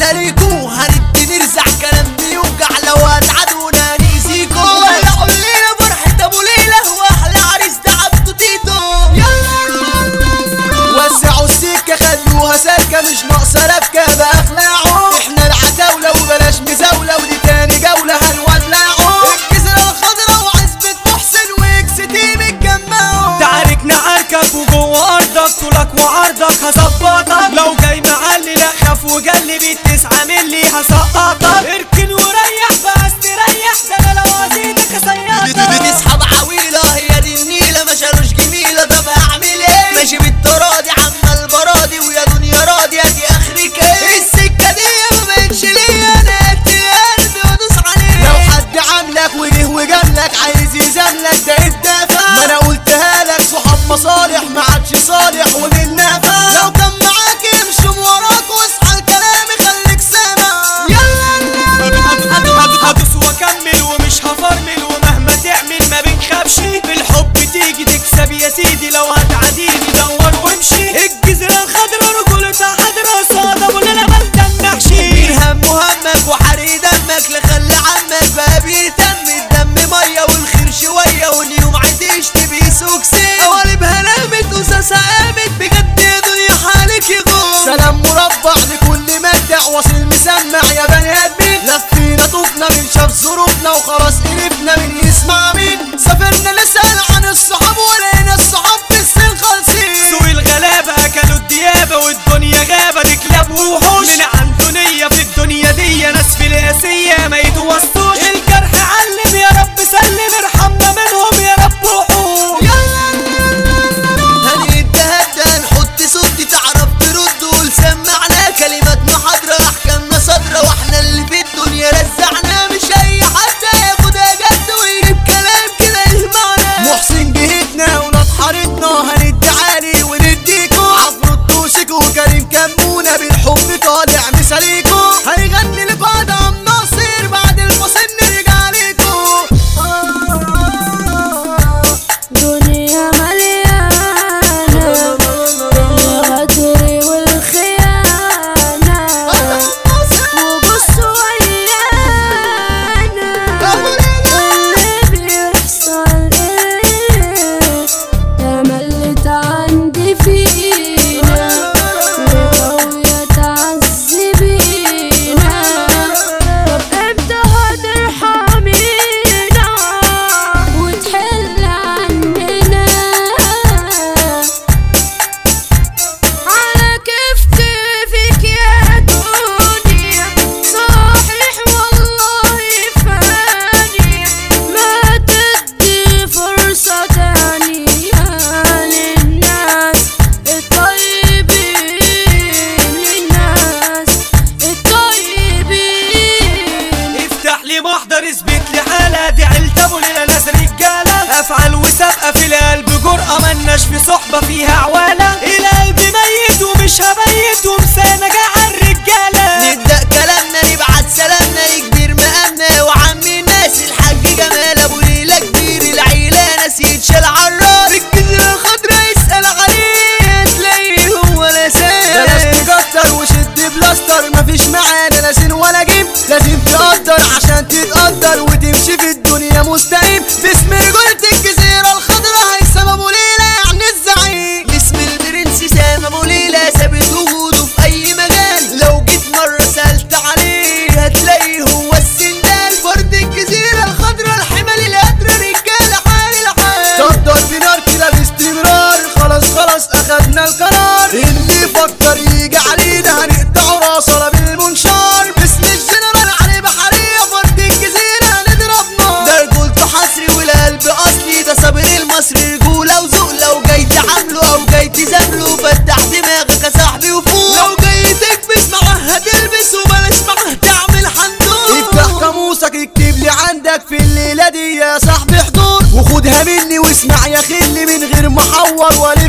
احنا ليكو هندي نرزع كلام بيوجع لو هتعادونا نأذيكو ولعوا الليلة فرحة ابو ليلة واحلى عريس ده عبده تيتو وسعوا السكة خلوها سكة مش ناقصة ربكة بأخلاعه احنا العتاولة وبلاش مزاولة ودي تاني جولة هنولعه الجزرة الخضرا وعزبة محسن واكس تيم اتجمعوا تعاركنا عركك وجوه ارضك طولك وعرضك هظبطك لو جاي معلي لا خاف وجلي بالتسعة ملي هسقطك اركن وريح بس تريح ده انا لو ازيدك هسيطك تسحب عويلة هي دي النيلة ما شالوش جميلة طب اعمل ايه ماشي بالتراضي عم البراضي ويا دنيا راضية دي اخرك ايه السكة دي ما بقتش ليا انا اقتل قلبي وادوس عليه لو حد عاملك وجه وجاملك عايز يزاملك ده الدافع ما انا قلتها لك صحاب مصالح ما عادش صالح ومن نافع لو كان معاك يمشوا وراك واصحى كلامي خليك سامع يلا هدوس واكمل ومش هفرمل ومهما تعمل ما بنخافش بالحب تيجي تكسب يا سيدي لو هتعاديني دور وامشي الجزيرة الخضرا رجولتها حضرا صادة ولا ما تنحشي الهم همك وحرق دمك لخلي عمك بقى بيهتم الدم ميه والخير شويه واليوم عايز تبي سوكسي قوالبها نامت وساسة قامت بجد يا دنيا حالك يغور سلام مربع لكل مدع واصل مسمع يا بني ادمين لفينا طوفنا من شاف ظروفنا وخلاص قرفنا من يسمع مين سافرنا نسأل عن الصحاب ولقينا الصحاب في السن خالصين سوق الغلابة أكلوا الديابة والدنيا غابة دي كلاب ووحوش من عنده نية في الدنيا دي ناس في القاسية ما يتوسطوش الجرح علم يا رب سلم ارحمنا منهم يا رب وحوش هنتهدى نحط صوتي تعرف ترد قول سمعنا كلمات محاضرة أحكامنا صادرة واحنا اللي في الدنيا رزعنا مش أي حد ياخدها جد ويجيب كلام كده يهمعنا محسن جهتنا ولاد حارتنا هندعالي ونديكو عفروت توسك وكريم كمونة بالحب طالع مثاليكو هيغني لبعض عم ناصر بعد المسن نرجع ليكو دنيا مليانة بالغدر والخيانة وبصوا ويانا واللي بيحصل ايه تملت عندي فينا وقوية تعذبينا طب امتى هترحمينا وتحل عننا على كيف كيفك يا دنيا صحيح والله فاني ما تدي فرصة تانية للناس الطيبين للناس الطيبين افتح لي محضر اثبت لي حالة دي عيلة ابو ليلة ناس رجالة افعال وسابقة في القلب جرأة ملناش في صحبة فيها عوالة القلب ميت ومش هبيت ومسانة جاع الرجالة نبدأ كلامنا نبعت سلامنا يكبر مقامنا وعمي الناس الحاج جمال ابو ليلى كبير العيلة ناس يتشال عالراس الجزيرة الخضرا يسأل عليه تلاقيه هو الاساس بلاش تكتر وشد بلاستر مفيش معانا لا سين ولا جيم لازم تقدر عشان تتقدر وتمشي في الدنيا مستقيم باسم رجولة الجزيرة الخضرا هيثم ابو ليلى يعني الزعيم اسم البرنس سام ابو ليلى ثابت وجوده في اي مجال لو جيت مرة سألت عليه هتلاقيه هو السندال فرد الجزيرة الخضرا الحمل القدر رجالة حال الحال تقدر في نار كده باستمرار خلاص خلاص اخدنا القرار اللي يفكر يجي علينا هنقطعه راسه لا بالمنشار باسم الجنرال علي بحرية فرد الجزيرة هنضرب نار ده رجولته حصري والقلب اصلي ده صابر المصري رجولة وذوق لو جاي تعامله او جاي تزامله فتح دماغك يا صاحبي وفوق لو جاي تكبس معاه هتلبس وبلاش معاه تعمل حندور افتح قاموسك اكتب لي عندك في الليلة دي يا صاحبي حضور وخدها مني واسمع يا خلي من غير محور ولا